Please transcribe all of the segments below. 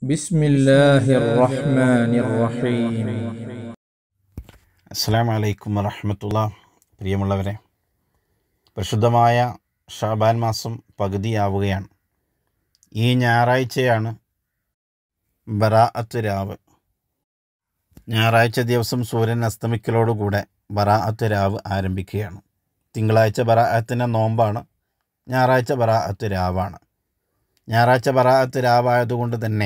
بسم الله الرحمن الرحيم അസ്സാം വലൈക്കും വറഹമത്തുള്ള പ്രിയമുള്ളവരെ പരിശുദ്ധമായ ഷാബാൻ മാസം പകുതിയാവുകയാണ് ഈ ഞായറാഴ്ചയാണ് ബറാഅത്ത് രാവ് ഞായറാഴ്ച ദിവസം സൂര്യൻ അസ്തമിക്കലോടുകൂടെ ബറാഅത്ത് രാവ് ആരംഭിക്കുകയാണ് തിങ്കളാഴ്ച ബറാഅത്തിൻ്റെ നോമ്പാണ് ഞായറാഴ്ച ബറാഅത്ത് രാവാണ് ഞായറാഴ്ച ബറാഅത്ത് രാവായതുകൊണ്ട് തന്നെ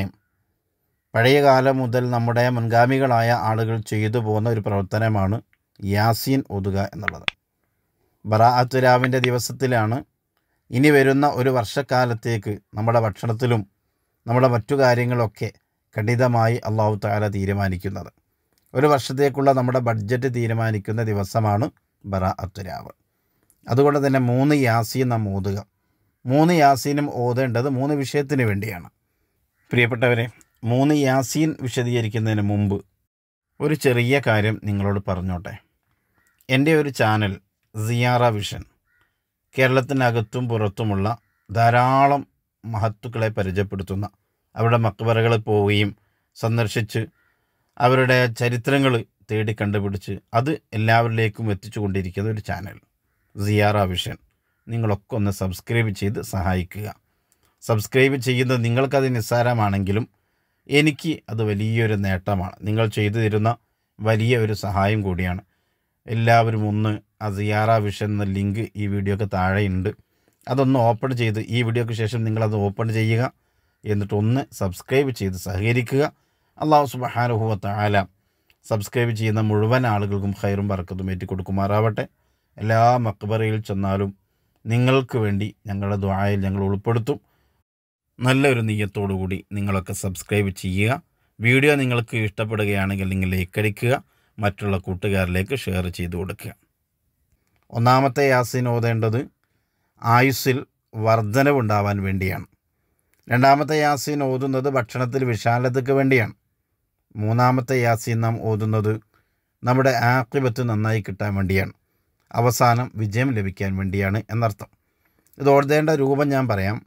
പഴയ കാലം മുതൽ നമ്മുടെ മുൻഗാമികളായ ആളുകൾ ചെയ്തു പോകുന്ന ഒരു പ്രവർത്തനമാണ് യാസീൻ ഓതുക എന്നുള്ളത് ബറാഅത്ത് രാവിൻ്റെ ദിവസത്തിലാണ് ഇനി വരുന്ന ഒരു വർഷക്കാലത്തേക്ക് നമ്മുടെ ഭക്ഷണത്തിലും നമ്മുടെ മറ്റു കാര്യങ്ങളൊക്കെ ഖണ്ഡിതമായി അള്ളാഹു താല തീരുമാനിക്കുന്നത് ഒരു വർഷത്തേക്കുള്ള നമ്മുടെ ബഡ്ജറ്റ് തീരുമാനിക്കുന്ന ദിവസമാണ് ബറാഅത്ത് രാവ് അതുകൊണ്ട് തന്നെ മൂന്ന് യാസീൻ നാം ഓതുക മൂന്ന് യാസീനും ഓതേണ്ടത് മൂന്ന് വിഷയത്തിന് വേണ്ടിയാണ് പ്രിയപ്പെട്ടവരെ മൂന്ന് യാസീൻ വിശദീകരിക്കുന്നതിന് മുമ്പ് ഒരു ചെറിയ കാര്യം നിങ്ങളോട് പറഞ്ഞോട്ടെ എൻ്റെ ഒരു ചാനൽ സിയാറ വിഷൻ കേരളത്തിനകത്തും പുറത്തുമുള്ള ധാരാളം മഹത്തുക്കളെ പരിചയപ്പെടുത്തുന്ന അവരുടെ മക്ബറകളിൽ പോവുകയും സന്ദർശിച്ച് അവരുടെ ചരിത്രങ്ങൾ തേടി കണ്ടുപിടിച്ച് അത് എല്ലാവരിലേക്കും എത്തിച്ചു കൊണ്ടിരിക്കുന്ന ഒരു ചാനൽ സിയാറ വിഷൻ നിങ്ങളൊക്കെ ഒന്ന് സബ്സ്ക്രൈബ് ചെയ്ത് സഹായിക്കുക സബ്സ്ക്രൈബ് ചെയ്യുന്നത് നിങ്ങൾക്കത് നിസ്സാരമാണെങ്കിലും എനിക്ക് അത് വലിയൊരു നേട്ടമാണ് നിങ്ങൾ ചെയ്തു തരുന്ന വലിയ ഒരു സഹായം കൂടിയാണ് എല്ലാവരും ഒന്ന് ആ സിയാറ വിഷൻ എന്ന ലിങ്ക് ഈ വീഡിയോക്ക് താഴെയുണ്ട് അതൊന്ന് ഓപ്പൺ ചെയ്ത് ഈ വീഡിയോക്ക് ശേഷം നിങ്ങളത് ഓപ്പൺ ചെയ്യുക എന്നിട്ട് ഒന്ന് സബ്സ്ക്രൈബ് ചെയ്ത് സഹകരിക്കുക അള്ളാഹു സുബഹാനുഭവത്ത ആല സബ്സ്ക്രൈബ് ചെയ്യുന്ന മുഴുവൻ ആളുകൾക്കും ഹൈറും പറക്കത്തും ഏറ്റി കൊടുക്കുമാറാവട്ടെ എല്ലാ മക്ബറയിൽ ചെന്നാലും നിങ്ങൾക്ക് വേണ്ടി ഞങ്ങളുടെ ദ്വായിൽ ഞങ്ങൾ ഉൾപ്പെടുത്തും നല്ലൊരു നീയത്തോടു കൂടി നിങ്ങളൊക്കെ സബ്സ്ക്രൈബ് ചെയ്യുക വീഡിയോ നിങ്ങൾക്ക് ഇഷ്ടപ്പെടുകയാണെങ്കിൽ നിങ്ങൾ ലൈക്ക് അടിക്കുക മറ്റുള്ള കൂട്ടുകാരിലേക്ക് ഷെയർ ചെയ്ത് കൊടുക്കുക ഒന്നാമത്തെ യാസീൻ ഓതേണ്ടത് ആയുസ്സിൽ വർധനവുണ്ടാവാൻ വേണ്ടിയാണ് രണ്ടാമത്തെ യാസീൻ ഓതുന്നത് ഭക്ഷണത്തിൽ വിശാലതയ്ക്ക് വേണ്ടിയാണ് മൂന്നാമത്തെ യാസീൻ നാം ഓതുന്നത് നമ്മുടെ ആക്രിബത്ത് നന്നായി കിട്ടാൻ വേണ്ടിയാണ് അവസാനം വിജയം ലഭിക്കാൻ വേണ്ടിയാണ് എന്നർത്ഥം ഇത് ഓതേണ്ട രൂപം ഞാൻ പറയാം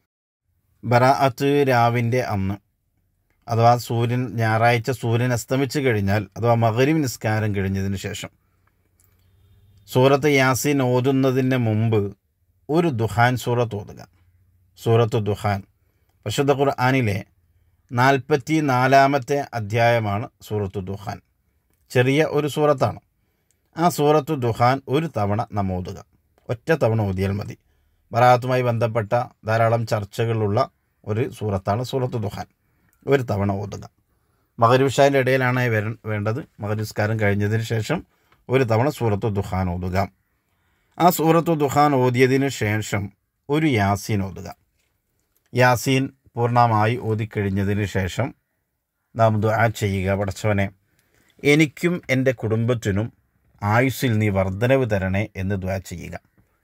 ബറാഅത്ത് രാവിൻ്റെ അന്ന് അഥവാ സൂര്യൻ ഞായറാഴ്ച സൂര്യൻ അസ്തമിച്ച് കഴിഞ്ഞാൽ അഥവാ മകരീം നിസ്കാരം കഴിഞ്ഞതിന് ശേഷം സൂറത്ത് യാസീൻ ഓതുന്നതിന് മുമ്പ് ഒരു ദുഹാൻ സൂറത്ത് ഓതുക സൂറത്ത് ദുഹാൻ പരിശുദ്ധ ഖുർആാനിലെ നാൽപ്പത്തി നാലാമത്തെ അധ്യായമാണ് സൂറത്ത് ദുഹാൻ ചെറിയ ഒരു സൂറത്താണ് ആ സൂറത്ത് ദുഹാൻ ഒരു തവണ നാം ഓതുക ഒറ്റ തവണ ഓതിയാൽ മതി ബറാത്തുമായി ബന്ധപ്പെട്ട ധാരാളം ചർച്ചകളുള്ള ഒരു സൂറത്താണ് സൂറത്ത് ദുഹാൻ ഒരു തവണ ഓതുക മകരുഷാൻ്റെ ഇടയിലാണ് വര വേണ്ടത് മകരുസ്കാരം കഴിഞ്ഞതിന് ശേഷം ഒരു തവണ സൂറത്ത് ദുഹാൻ ഓതുക ആ സൂറത്ത് ദുഹാൻ ഓതിയതിന് ശേഷം ഒരു യാസീൻ ഓതുക യാസീൻ പൂർണ്ണമായി ഓതിക്കഴിഞ്ഞതിന് ശേഷം നാം ദുആ ചെയ്യുക പടച്ചവനെ എനിക്കും എൻ്റെ കുടുംബത്തിനും ആയുസ്സിൽ നീ വർധനവ് തരണേ എന്ന് ദുആ ചെയ്യുക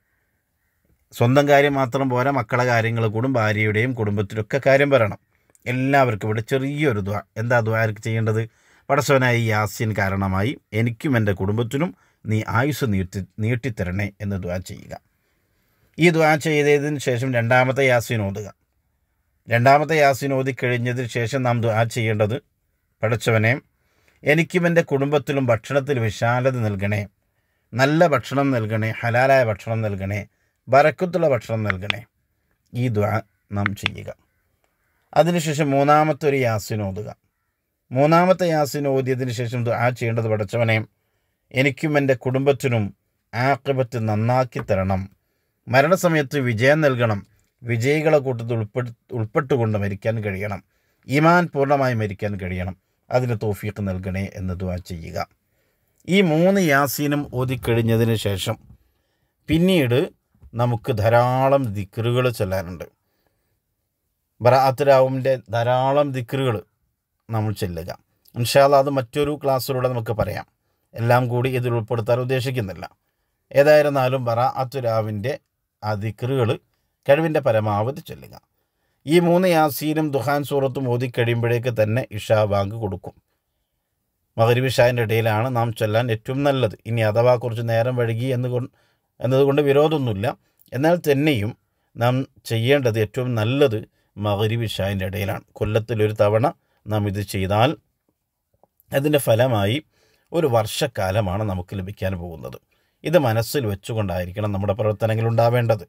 സ്വന്തം കാര്യം മാത്രം പോരാ മക്കളെ കാര്യങ്ങൾ കൂടും ഭാര്യയുടെയും കുടുംബത്തിലൊക്കെ കാര്യം പറയണം എല്ലാവർക്കും ഇവിടെ ചെറിയൊരു ദ്വാ എന്താ ദ്വാർക്ക് ചെയ്യേണ്ടത് പടച്ചവനായി യാസീൻ കാരണമായി എനിക്കും എൻ്റെ കുടുംബത്തിനും നീ ആയുസ് നീട്ടി നീട്ടിത്തരണേ എന്ന് ദ്വാ ചെയ്യുക ഈ ദ്വാ ചെയ്തതിന് ശേഷം രണ്ടാമത്തെ യാസീൻ ഓതുക രണ്ടാമത്തെ യാസീൻ ഓതി കഴിഞ്ഞതിന് ശേഷം നാം ദ്വാ ചെയ്യേണ്ടത് പടച്ചവനെ എനിക്കും എൻ്റെ കുടുംബത്തിലും ഭക്ഷണത്തിൽ വിശാലത നൽകണേ നല്ല ഭക്ഷണം നൽകണേ ഹലാലായ ഭക്ഷണം നൽകണേ ബറക്കത്തുള്ള ഭക്ഷണം നൽകണേ ഈ ദ്വാ നാം ചെയ്യുക അതിനുശേഷം മൂന്നാമത്തെ ഒരു യാസിൻ ഓതുക മൂന്നാമത്തെ യാസിൻ ഓതിയതിന് ശേഷം ദ്വാ ചെയ്യേണ്ടത് പടച്ചവനെ എനിക്കും എൻ്റെ കുടുംബത്തിനും ആക്രിബത്ത് നന്നാക്കി തരണം മരണസമയത്ത് വിജയം നൽകണം വിജയികളെ കൂട്ടത്തിൽ ഉൾപ്പെടു ഉൾപ്പെട്ടുകൊണ്ട് മരിക്കാൻ കഴിയണം ഈമാൻ പൂർണ്ണമായി മരിക്കാൻ കഴിയണം അതിന് തോഫീക്ക് നൽകണേ എന്ന് ദ്വാ ചെയ്യുക ഈ മൂന്ന് യാസീനും ഓതിക്കഴിഞ്ഞതിന് ശേഷം പിന്നീട് നമുക്ക് ധാരാളം ദിക്റുകൾ ചൊല്ലാനുണ്ട് ബറാത്തുരാവുമിൻ്റെ ധാരാളം ദിക്റുകൾ നമ്മൾ ചെല്ലുക ഇൻഷാല്ല അത് മറ്റൊരു ക്ലാസ്സിലൂടെ നമുക്ക് പറയാം എല്ലാം കൂടി ഇതിൽ ഉൾപ്പെടുത്താൻ ഉദ്ദേശിക്കുന്നില്ല ഏതായിരുന്നാലും ബറാത്തുരാവിൻ്റെ ആ ദിക്റുകൾ കഴിവിൻ്റെ പരമാവധി ചൊല്ലുക ഈ മൂന്ന് യാസീനും ദുഹാൻ സൂറത്തും ഓതിക്കഴിയുമ്പോഴേക്ക് തന്നെ ഇഷാ ബാങ്ക് കൊടുക്കും മകരീബ് ഇഷാൻ്റെ ഇടയിലാണ് നാം ചൊല്ലാൻ ഏറ്റവും നല്ലത് ഇനി അഥവാ കുറച്ച് നേരം വഴുകി എന്ന് കൊണ്ട് എന്നതുകൊണ്ട് വിരോധമൊന്നുമില്ല എന്നാൽ തന്നെയും നാം ചെയ്യേണ്ടത് ഏറ്റവും നല്ലത് മകരി വിഷായൻ്റെ ഇടയിലാണ് കൊല്ലത്തിലൊരു തവണ നാം ഇത് ചെയ്താൽ അതിൻ്റെ ഫലമായി ഒരു വർഷക്കാലമാണ് നമുക്ക് ലഭിക്കാൻ പോകുന്നത് ഇത് മനസ്സിൽ വെച്ചുകൊണ്ടായിരിക്കണം നമ്മുടെ പ്രവർത്തനങ്ങൾ ഉണ്ടാവേണ്ടത്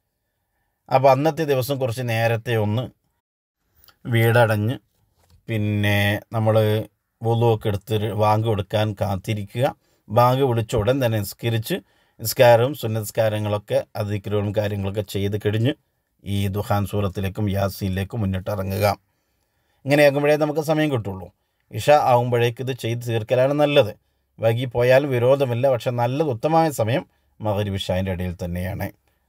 അപ്പോൾ അന്നത്തെ ദിവസം കുറച്ച് നേരത്തെ ഒന്ന് വീടടഞ്ഞ് പിന്നെ നമ്മൾ വുളുവൊക്കെ എടുത്ത് വാങ്ക് കൊടുക്കാൻ കാത്തിരിക്കുക ബാങ്ക് വിളിച്ച ഉടൻ തന്നെ നിസ്കരിച്ച് നിസ്കാരവും സുന്നസ്കാരങ്ങളൊക്കെ അതിക്രവും കാര്യങ്ങളൊക്കെ ചെയ്ത് കഴിഞ്ഞ് ഈ ദുഹാൻ സൂറത്തിലേക്കും യാസിയിലേക്കും മുന്നിട്ടിറങ്ങുക ഇങ്ങനെയാകുമ്പോഴേ നമുക്ക് സമയം കിട്ടുള്ളൂ ഇഷ ആകുമ്പോഴേക്ക് ഇത് ചെയ്ത് തീർക്കലാണ് നല്ലത് വൈകി പോയാലും വിരോധമില്ല പക്ഷെ നല്ലത് ഉത്തമമായ സമയം മകരി വിഷാൻ്റെ ഇടയിൽ തന്നെയാണ്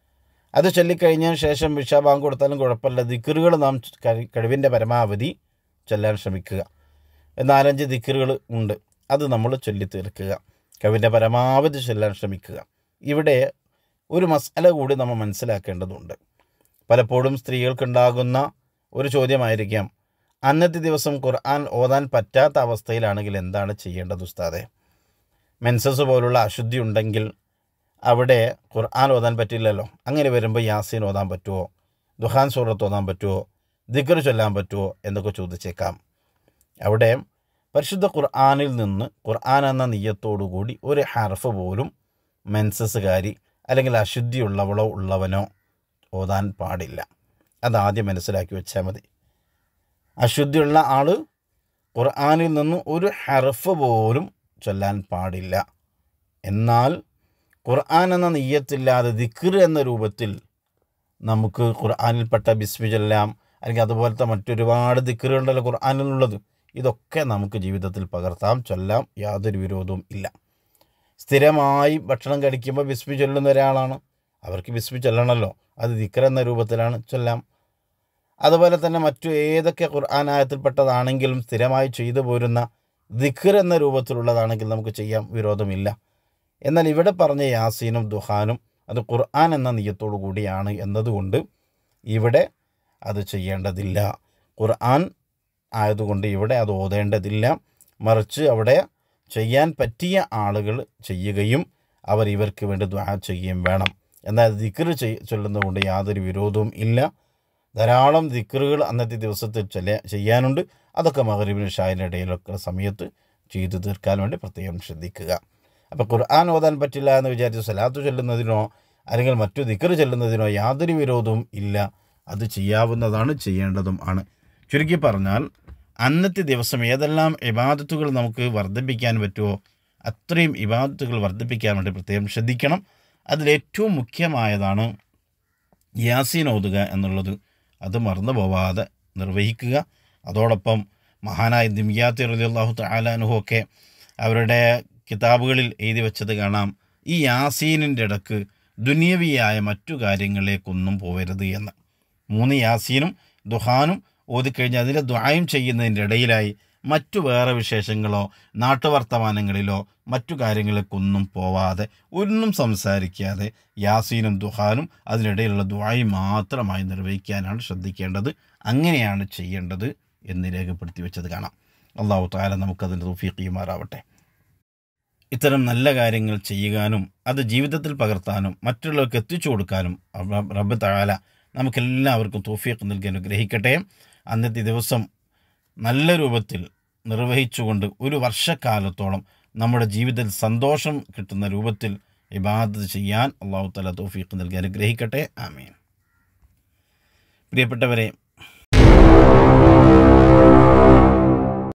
അത് ചൊല്ലിക്കഴിഞ്ഞതിന് ശേഷം വിഷ ബാങ്ക് കൊടുത്താലും കുഴപ്പമില്ല ദിക്കറുകൾ നാം കഴി- കഴിവിൻ്റെ പരമാവധി ചൊല്ലാൻ ശ്രമിക്കുക നാലഞ്ച് ദിക്കറുകൾ ഉണ്ട് അത് നമ്മൾ ചൊല്ലി തീർക്കുക കഴിവിൻ്റെ പരമാവധി ചൊല്ലാൻ ശ്രമിക്കുക ഇവിടെ ഒരു മസാല കൂടി നമ്മൾ മനസ്സിലാക്കേണ്ടതുണ്ട് പലപ്പോഴും സ്ത്രീകൾക്കുണ്ടാകുന്ന ഒരു ചോദ്യമായിരിക്കാം അന്നത്തെ ദിവസം ഖുർആൻ ഓതാൻ പറ്റാത്ത അവസ്ഥയിലാണെങ്കിൽ എന്താണ് ചെയ്യേണ്ടത് ഉസ്താദെ മെൻസസ് പോലുള്ള അശുദ്ധി ഉണ്ടെങ്കിൽ അവിടെ ഖുർആൻ ഓതാൻ പറ്റില്ലല്ലോ അങ്ങനെ വരുമ്പോൾ യാസീൻ ഓതാൻ പറ്റുമോ ദുഹാൻ സൂറത്ത് ഓതാൻ പറ്റുമോ ദിക്കർ ചൊല്ലാൻ പറ്റുമോ എന്നൊക്കെ ചോദിച്ചേക്കാം അവിടെ പരിശുദ്ധ ഖുർആനിൽ നിന്ന് ഖുർആൻ എന്ന നെയ്യത്തോടു കൂടി ഒരു ഹർഫ് പോലും മെൻസസ്സുകാരി അല്ലെങ്കിൽ അശുദ്ധിയുള്ളവളോ ഉള്ളവനോ ഓതാൻ പാടില്ല അതാദ്യം മനസ്സിലാക്കി വെച്ചാൽ മതി അശുദ്ധിയുള്ള ആൾ ഖുർആനിൽ നിന്ന് ഒരു ഹർഫ് പോലും ചൊല്ലാൻ പാടില്ല എന്നാൽ ഖുർആൻ എന്ന നെയ്യത്തില്ലാതെ ദിക്ർ എന്ന രൂപത്തിൽ നമുക്ക് ഖുർആനിൽപ്പെട്ട ബിസ്മി ചൊല്ലാം അല്ലെങ്കിൽ അതുപോലത്തെ മറ്റൊരുപാട് ദിക്കറുണ്ടല്ലോ ഖുർആനിലുള്ളത് ഇതൊക്കെ നമുക്ക് ജീവിതത്തിൽ പകർത്താം ചൊല്ലാം യാതൊരു വിരോധവും ഇല്ല സ്ഥിരമായി ഭക്ഷണം കഴിക്കുമ്പോൾ ബിസ്മി ചൊല്ലുന്ന ഒരാളാണ് അവർക്ക് ബിസ്മി ചൊല്ലണമല്ലോ അത് ദിക്ർ എന്ന രൂപത്തിലാണ് ചൊല്ലാം അതുപോലെ തന്നെ മറ്റു ഏതൊക്കെ ഖുർആൻ ആയത്തിൽപ്പെട്ടതാണെങ്കിലും സ്ഥിരമായി ചെയ്തു പോരുന്ന ദിഖർ എന്ന രൂപത്തിലുള്ളതാണെങ്കിൽ നമുക്ക് ചെയ്യാം വിരോധമില്ല എന്നാൽ ഇവിടെ പറഞ്ഞ യാസീനും ദുഹാനും അത് ഖുർആൻ എന്ന നിയത്തോടു കൂടിയാണ് എന്നതുകൊണ്ട് ഇവിടെ അത് ചെയ്യേണ്ടതില്ല ഖുർആൻ ആയതുകൊണ്ട് ഇവിടെ അത് ഓതേണ്ടതില്ല മറിച്ച് അവിടെ ചെയ്യാൻ പറ്റിയ ആളുകൾ ചെയ്യുകയും അവർ ഇവർക്ക് വേണ്ടി ദ്വാ ചെയ്യുകയും വേണം എന്നാൽ ദിക്ർ ചെയ് ചൊല്ലുന്നതുകൊണ്ട് യാതൊരു വിരോധവും ഇല്ല ധാരാളം ദിക്റുകൾ അന്നത്തെ ദിവസത്തിൽ ചെല്ല ചെയ്യാനുണ്ട് അതൊക്കെ മകരീബിന് ഷായിൻ്റെ ഇടയിലൊക്കെ സമയത്ത് ചെയ്തു തീർക്കാൻ വേണ്ടി പ്രത്യേകം ശ്രദ്ധിക്കുക അപ്പോൾ ഖുർആൻ ഓതാൻ പറ്റില്ല എന്ന് വിചാരിച്ച് സലാത്ത് ചൊല്ലുന്നതിനോ അല്ലെങ്കിൽ മറ്റു ദിക്ർ ചൊല്ലുന്നതിനോ യാതൊരു വിരോധവും ഇല്ല അത് ചെയ്യാവുന്നതാണ് ചെയ്യേണ്ടതും ആണ് ചുരുക്കി പറഞ്ഞാൽ അന്നത്തെ ദിവസം ഏതെല്ലാം ഇബാദത്തുകൾ നമുക്ക് വർദ്ധിപ്പിക്കാൻ പറ്റുമോ അത്രയും ഇബാദത്തുകൾ വർദ്ധിപ്പിക്കാൻ വേണ്ടി പ്രത്യേകം ശ്രദ്ധിക്കണം അതിലേറ്റവും മുഖ്യമായതാണ് യാസീൻ ഓതുക എന്നുള്ളത് അത് മറന്നു പോവാതെ നിർവഹിക്കുക അതോടൊപ്പം മഹാനായ ദിമ്യാത്തി റലിയല്ലാഹു തആലാനുഹു ഒക്കെ അവരുടെ കിതാബുകളിൽ എഴുതി വെച്ചത് കാണാം ഈ യാസീനിൻ്റെ ഇടക്ക് ദുനിയവിയായ മറ്റു കാര്യങ്ങളിലേക്കൊന്നും പോവരുത് എന്ന് മൂന്ന് യാസീനും ദുഹാനും ഓതിക്കഴിഞ്ഞ് അതിൻ്റെ ദ്വായം ചെയ്യുന്നതിൻ്റെ ഇടയിലായി മറ്റു വേറെ വിശേഷങ്ങളോ നാട്ടുവർത്തമാനങ്ങളിലോ മറ്റു കാര്യങ്ങളിലേക്കൊന്നും പോവാതെ ഒന്നും സംസാരിക്കാതെ യാസീനും ദുഹാനും അതിനിടയിലുള്ള ദ്വായി മാത്രമായി നിർവഹിക്കാനാണ് ശ്രദ്ധിക്കേണ്ടത് അങ്ങനെയാണ് ചെയ്യേണ്ടത് എന്ന് രേഖപ്പെടുത്തി വെച്ചത് കാണാം അള്ളാഹു താല നമുക്കതിൻ്റെ തൂഫീഖിയുമാറാവട്ടെ ഇത്തരം നല്ല കാര്യങ്ങൾ ചെയ്യുവാനും അത് ജീവിതത്തിൽ പകർത്താനും മറ്റുള്ളവർക്ക് എത്തിച്ചു കൊടുക്കാനും റബ്ബ് റബ്ബ് താല നമുക്കെല്ലാവർക്കും തൂഫീഖ് നൽകി അനുഗ്രഹിക്കട്ടെ അന്നത്തെ ദിവസം നല്ല രൂപത്തിൽ നിർവഹിച്ചുകൊണ്ട് ഒരു വർഷക്കാലത്തോളം നമ്മുടെ ജീവിതത്തിൽ സന്തോഷം കിട്ടുന്ന രൂപത്തിൽ ഇബാദത്ത് ചെയ്യാൻ അള്ളാഹു തല തൗഫീഖ് നൽകി അനുഗ്രഹിക്കട്ടെ ആമീൻ പ്രിയപ്പെട്ടവരെ